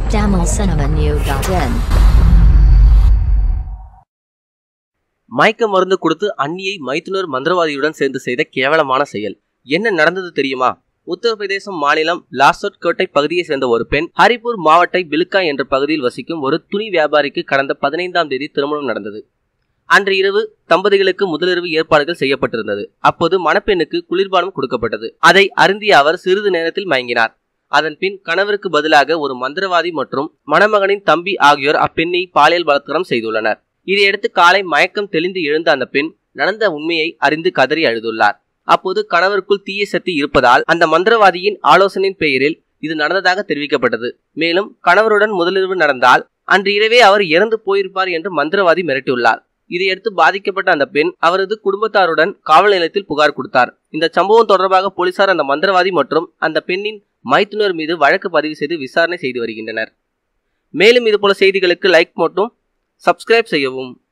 tamilcinemanew.in மயக்க மருந்து கொடுத்து அந்நியை மைத்துனர் மந்திரவாதியுடன் சேர்ந்து செய்த கேவலமான செயல் என்ன நடந்தது தெரியுமா உத்தரப்பிரதேசம் மாநிலம் லாசோட் கோட்டை பகுதியை சேர்ந்த ஒரு பெண் ஹரிப்பூர் மாவட்ட பிலுக்கா என்ற பகுதியில் வசிக்கும் ஒரு துணி வியாபாரிக்கு கடந்த பதினைந்தாம் தேதி திருமணம் நடந்தது அன்று இரவு தம்பதிகளுக்கு முதலிரவு ஏற்பாடுகள் செய்யப்பட்டிருந்தது அப்போது மணப்பெண்ணுக்கு குளிர்பானம் கொடுக்கப்பட்டது அதை அருந்திய அவர் சிறிது நேரத்தில் மயங்கினார் அதன் பின் கணவருக்கு பதிலாக ஒரு மந்திரவாதி மற்றும் மணமகனின் தம்பி ஆகியோர் அப்பெண்ணை பாலியல் பலாத்காரம் செய்துள்ளனர் இதையடுத்து காலை மயக்கம் தெளிந்து எழுந்த அந்த பெண் நடந்த உண்மையை அறிந்து கதறி அழுதுள்ளார் அப்போது கணவருக்குள் தீய சக்தி இருப்பதால் அந்த மந்திரவாதியின் ஆலோசனையின் பெயரில் இது நடந்ததாக தெரிவிக்கப்பட்டது மேலும் கணவருடன் முதலிரவு நடந்தால் அன்று இரவே அவர் இறந்து போயிருப்பார் என்று மந்திரவாதி மிரட்டியுள்ளார் இதையடுத்து பாதிக்கப்பட்ட அந்த பெண் அவரது குடும்பத்தாருடன் காவல் நிலையத்தில் புகார் கொடுத்தார் இந்த சம்பவம் தொடர்பாக போலீசார் அந்த மந்திரவாதி மற்றும் அந்த பெண்ணின் மைத்துனர் மீது வழக்கு பதிவு செய்து விசாரணை செய்து வருகின்றனர் மேலும் இதுபோல செய்திகளுக்கு லைக் மற்றும் சப்ஸ்கிரைப் செய்யவும்